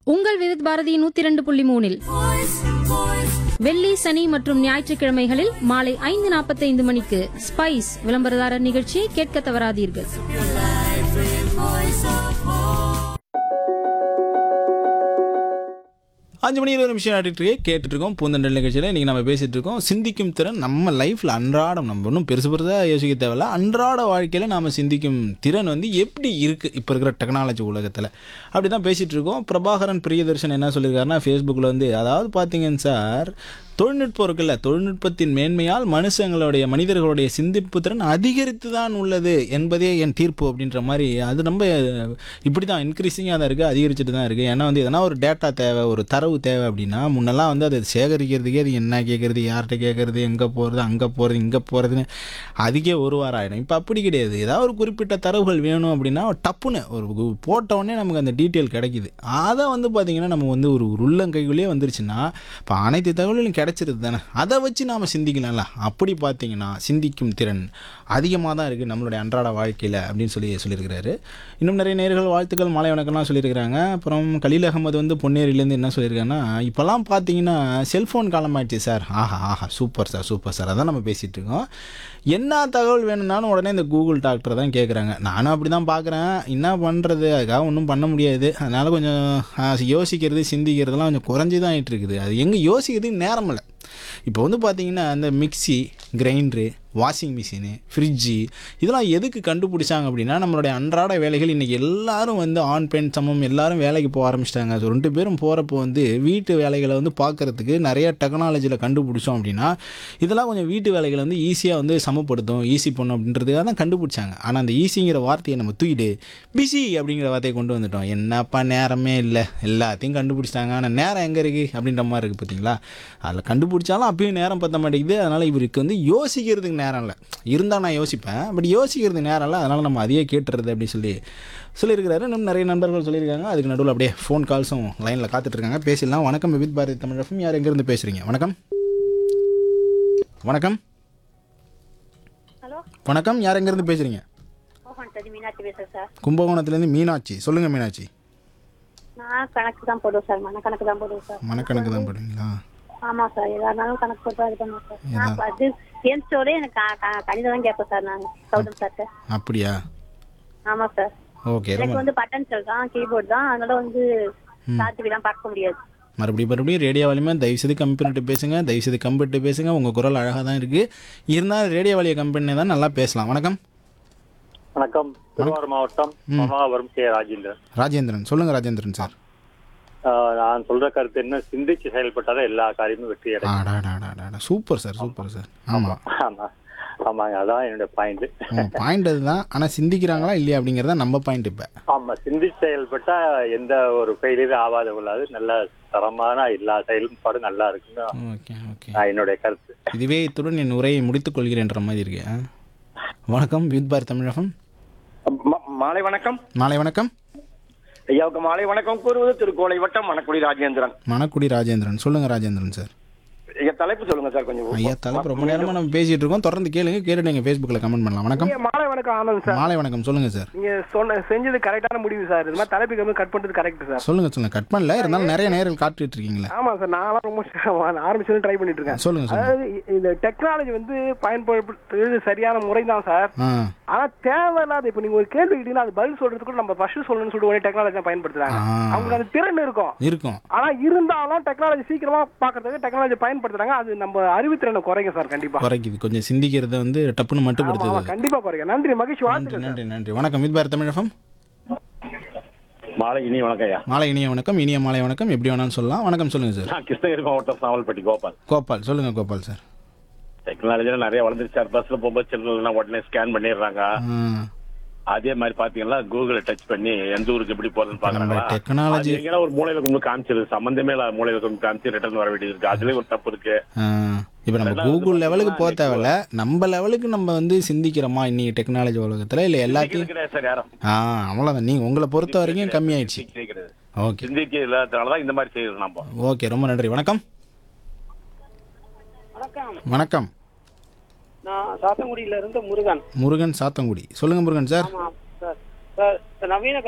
உங்கள் விவித் பாரதி நூத்தி இரண்டு புள்ளி மூணில் வெள்ளி சனி மற்றும் ஞாயிற்றுக்கிழமைகளில் மாலை ஐந்து நாற்பத்தைந்து மணிக்கு ஸ்பைஸ் விளம்பரதாரர் நிகழ்ச்சியை கேட்க தவறாதீர்கள் அஞ்சு மணி இருபது நிமிஷம் ஆடிட்டு இருக்கே கேட்டுட்டு இருக்கோம் பூந்தண்டல் நிகழ்ச்சியில் இன்றைக்கி நம்ம பேசிகிட்டு இருக்கோம் சிந்திக்கும் திறன் நம்ம லைஃப்பில் அன்றாடம் நம்ம ஒன்றும் பெருசு பெருசாக யோசிக்க தேவையில்ல அன்றாட வாழ்க்கையில் நாம் சிந்திக்கும் திறன் வந்து எப்படி இருக்குது இப்போ இருக்கிற டெக்னாலஜி உலகத்தில் அப்படி தான் பேசிகிட்டு இருக்கோம் பிரபாகரன் பிரியதர்ஷன் என்ன சொல்லியிருக்காருன்னா ஃபேஸ்புக்கில் வந்து அதாவது பார்த்தீங்கன்னு சார் தொழில்நுட்பம் இருக்குல்ல தொழில்நுட்பத்தின் மேன்மையால் மனுஷங்களுடைய மனிதர்களுடைய சிந்திப்பு திறன் அதிகரித்து தான் உள்ளது என்பதே என் தீர்ப்பு அப்படின்ற மாதிரி அது ரொம்ப இப்படி தான் இன்க்ரீஸிங்காக தான் இருக்குது அதிகரிச்சுட்டு தான் இருக்குது ஏன்னா வந்து எதனா ஒரு டேட்டா தேவை ஒரு தரவு தேவை அப்படின்னா முன்னெல்லாம் வந்து அதை சேகரிக்கிறதுக்கே அது என்ன கேட்குறது யார்கிட்ட கேட்குறது எங்கே போகிறது அங்கே போகிறது இங்கே போகிறதுன்னு அதுக்கே ஒரு வாரம் ஆகிடும் இப்போ அப்படி கிடையாது ஏதாவது ஒரு குறிப்பிட்ட தரவுகள் வேணும் அப்படின்னா டப்புன்னு ஒரு கு- போட்ட உடனே நமக்கு அந்த டீட்டெயில் கிடைக்குது அதை வந்து பார்த்திங்கன்னா நம்ம வந்து ஒரு ஒரு உள்ளங்கைக்குள்ளேயே வந்துருச்சுன்னா இப்போ அனைத்து தகவல்களும் கிடைச்சிருது தானே அதை வச்சு நாம் சிந்திக்கலாம்ல அப்படி பார்த்தீங்கன்னா சிந்திக்கும் திறன் அதிகமாக தான் இருக்குது நம்மளுடைய அன்றாட வாழ்க்கையில் அப்படின்னு சொல்லி சொல்லியிருக்கிறாரு இன்னும் நிறைய நேர்கள் வாழ்த்துக்கள் மாலை வணக்கம்லாம் சொல்லியிருக்கிறாங்க அப்புறம் கலீல் அகமது வந்து பொன்னேரியிலேருந்து என்ன சொல்லியிருக்காங்கன்னா இப்போல்லாம் பார்த்தீங்கன்னா செல்ஃபோன் காலமாயிடுச்சு சார் ஆஹா ஆஹா சூப்பர் சார் சூப்பர் சார் அதான் நம்ம பேசிகிட்டு இருக்கோம் என்ன தகவல் வேணும்னாலும் உடனே இந்த கூகுள் டாக்டர் தான் கேட்குறாங்க நானும் அப்படி தான் பார்க்குறேன் என்ன பண்ணுறது அதுக்காக ஒன்றும் பண்ண முடியாது அதனால் கொஞ்சம் ஆ, யோசிக்கிறது சிந்திக்கிறதுலாம் கொஞ்சம் குறைஞ்சி தான் ஆயிட்டு இருக்குது அது எங்கே யோசிக்கிறதுக்கு நேரம் இல்லை இப்போ வந்து பார்த்தீங்கன்னா இந்த mixie grinder washing machine fridge இதெல்லாம் எதுக்கு கண்டுபிடிச்சாங்க அப்படின்னா நம்மளுடைய அன்றாட வேலைகள் இன்றைக்கி எல்லாரும் வந்து ஆண் பெண் சமம் எல்லாரும் வேலைக்கு போக ஆரம்பிச்சிட்டாங்க ஸோ ரெண்டு பேரும் போகிறப்போ வந்து வீட்டு வேலைகளை வந்து பார்க்குறதுக்கு நிறைய டெக்னாலஜியில் கண்டுபிடிச்சோம் அப்படின்னா இதெல்லாம் கொஞ்சம் வீட்டு வேலைகளை வந்து ஈஸியாக வந்து சமப்படுத்தும் ஈஸி பண்ணும் அப்படின்றதுக்காக தான் கண்டுபிடிச்சாங்க ஆனால் அந்த ஈஸிங்கிற வார்த்தையை நம்ம தூக்கிட்டு பிஸி அப்படிங்கிற வார்த்தையை கொண்டு வந்துட்டோம் என்னப்பா நேரமே இல்லை எல்லாத்தையும் கண்டுபிடிச்சிட்டாங்க ஆனால் நேரம் எங்கே இருக்குது அப்படின்ற மாதிரி இருக்குது பார்த்தீங்களா அதில் கண்டுபிடிச்சாலும் அப்பயும் நேரம் பத்த மாட்டேங்குது அதனால் இவருக்கு வந்து யோசிக்கிறதுக்கு நேரம் இல்லை இருந்தால் நான் யோசிப்பேன் பட் யோசிக்கிறதுக்கு நேரம் இல்லை அதனால் நம்ம அதையே கேட்டுறது அப்படின்னு சொல்லி சொல்லியிருக்கிறாரு இன்னும் நிறைய நண்பர்கள் சொல்லியிருக்காங்க அதுக்கு நடுவில் அப்படியே ஃபோன் கால்ஸும் லைனில் காத்துட்ருக்காங்க பேசிடலாம் வணக்கம் வித் பாரதி தமிழ் எஃப்எம் யார் எங்கேருந்து பேசுகிறீங்க வணக்கம் வணக்கம் ஹலோ வணக்கம் யார் எங்கேருந்து பேசுகிறீங்க மோகன் சதி மீனாட்சி பேசுறேன் சார் கும்பகோணத்துலேருந்து மீனாட்சி சொல்லுங்கள் மீனாட்சி நான் கணக்கு தான் போடுவேன் சார் மன கணக்கு தான் போடுவேன் சார் மனக்கணக்கு தான் போடுவீங்களா ஆமா சார் எதா இருந்தாலும் கணக்கு போட்டு தான் இது பண்ணுவேன் சார் நான் அது என்ஸ்டோட எனக்கு க- க- கணிதம் தான் கேட்பேன் சார் நான் கௌதம் சார்ட்ட அப்படியா ஆமா சார் ஓகே எனக்கு ரொம்ப வந்து பட்டன் செல் தான் கீபோர்ட் தான் அதனால வந்து சாத்துவிலாம் பார்க்க முடியாது மறுபடியும் மறுபடியும் ரேடியோ வாலியமே தயவுசெய்து கம்மி பண்ணிட்டு பேசுங்க தயவுசெய்து கம்மி பண்ணிட்டு பேசுங்க உங்கள் குரல் அழகாக தான் இருக்குது இருந்தாலும் ரேடியோ வாலிய கம்பெனி தான் நல்லா பேசலாம் வணக்கம் வணக்கம் திருவாரூர் மாவட்டம் மாமாவரம் கே ராஜேந்திரன் ராஜேந்திரன் சொல்லுங்கள் ராஜேந்திரன் சார் ஆஹ் நான் சொல்ற கருத்து என்ன சிந்திச்சு செயல்பட்டாதான் எல்லா காரியமும் வெற்றி அடையும் ஆடாடாடாடா சூப்பர் சார் சூப்பர் சார் ஆமாம் ஆமா ஆமாங்க அதான் என்னோட பாயிண்ட் உங்கள் பாயிண்ட் அதுதான் ஆனால் சிந்திக்கிறாங்களா இல்லையா அப்படிங்கிறத நம்ம பாயிண்ட் இப்போ ஆமா சிந்திச்சு செயல்பட்டா எந்த ஒரு ஃபெயிலியரும் ஆகாத உள்ளாது நல்ல தரமான எல்லா செயல்பாடும் நல்லா இருக்குன்னு ஓகே ஓகே நான் என்னுடைய கருத்து இதுவே இத்துடன் என் உரையை முடித்துக் கொள்கிறேன்ற மாதிரி இருக்கு ஆ? வணக்கம் வித் பார் தமிழகம் ம- மாலை வணக்கம் மாலை வணக்கம் ஐயாவுக்கு மாலை வணக்கம் கூறுவது திருக்கோளை வட்டம் மணக்குடி ராஜேந்திரன் மணக்குடி ராஜேந்திரன் சொல்லுங்கள் ராஜேந்திரன் சார் ஐயா தலைப்பு சொல்லுங்க சார் கொஞ்சம் ஐயா தலைப்பு ரொம்ப நேரமாக நம்ம பேசிகிட்டு இருக்கோம் தொடர்ந்து கேளுங்க கேட்டுட்டு எங்கள் ஃபேஸ்புக்கில் கமெண்ட் பண்ணலாம் வணக்கம் ஐயா, மாலை வணக்கம் ஆனந்த் சார் மாலை வணக்கம் சொல்லுங்கள் சார் நீங்க சொன்ன செஞ்சது கரெக்டான முடிவு சார் இது மாதிரி தலைப்பு கம்மி கட் பண்றது கரெக்ட் சார் சொல்லுங்க சொல்லுங்க கட் பண்ணல இருந்தாலும் நிறைய நேரில் காட்டிட்டு இருக்கீங்களே ஆமா சார் நான்லாம் ரொம்ப ஆரம்பிச்சு ட்ரை பண்ணிட்டு இருக்கேன் சொல்லுங்க சொல்லுங்க அதாவது இ- இந்த டெக்னாலஜி வந்து பயன்படுத்துறது சரியான முறை தான் சார் ஆ ஆனா தேவையில்லாத இப்ப நீங்க ஒரு கேள்வி கேட்டீங்கன்னா அது பதில் சொல்றதுக்கு கூட நம்ம ஃபர்ஸ்ட் சொல்லணும்னு சொல்லிட்டு உடனே டெக்னாலஜி தான் பயன்படுத்துறாங்க ஆ. அவங்களுக்கு அந்த திறன் இருக்கும் இருக்கும் ஆனா இருந்தாலும் டெக்னாலஜி சீக்கிரமா பாக்குறதுக்கு டெக்னாலஜி பயன்படுத்துறாங்க அது நம்ம அறிவுத்திறனை குறைக்கும் சார் கண்டிப்பா குறைக்குது கொஞ்சம் சிந்திக்கிறத வந்து டப்புன்னு ஆமா மட்டுப்படுத்துது ஆமா கண்டிப்பா குறைக்கும் நன்றி மகிழ்ச்சி நன்றி வாழ்த்துக்கள் நன்றி நன்றி வணக்கம் இது பார் தமிழகம் மாலை இனி வணக்கம் ஐயா மாலை இனிய வணக்கம் இனிய மாலை வணக்கம் எப்படி வேணாலும் சொல்லலாம் வணக்கம் சொல்லுங்க சார் நான் கிருஷ்ணகிரி மாவட்டம் சாவல்பட்டி கோபால் கோபால் சொல்லுங்க கோபால் சார் டெக்னாலஜில நிறைய வளர்ந்துருச்சு சார் பஸ்ல போகும்போது சில்ட்ரன் உடனே ஸ்கேன் பண்ணிடுறாங்க ஆ, அதே மாதிரி பாத்தீங்கன்னா கூகுள டச் பண்ணி எந்த ஊருக்கு எப்படி போறதுன்னு பாக்குறாங்க நம்ம technology- எங்கன்னா ஒரு மூலையில கொண்டு போய் காமிச்சிருது சம்பந்தமே இல்லாத மூலையில கொண்டு காமிச்சு ரிட்டர்ன் வர வேண்டியது இருக்கு அதுலயே ஒரு தப்பு இருக்கு ஆ, இப்போ நம்ம கூகுள் லெவலுக்கு போக தேவையில்ல நம்ம லெவலுக்கு நம்ம வந்து சிந்திக்கிறோமா இன்னைக்கு டெக்னாலஜி உலகத்தில் இல்லை எல்லாத்தையும் கிடையாது சார் யாரும் ஆ அவ்வளோதான் நீங்கள் உங்களை பொறுத்த வரைக்கும் கம்மியாயிடுச்சு சிந்திக்கிறதே கிடையாது. ஓகே சிந்திக்க இல்லாததுனாலதான் இந்த மாதிரி செய்யுது நம்ம ஓகே ரொம்ப நன்றி வணக்கம் வணக்கம் நான் சாத்தங்குடியில இருந்து முருகன் முருகன் சாத்தங்குடி சொல்லுங்க முருகன் சார் ஆமா சார் சார் நவீன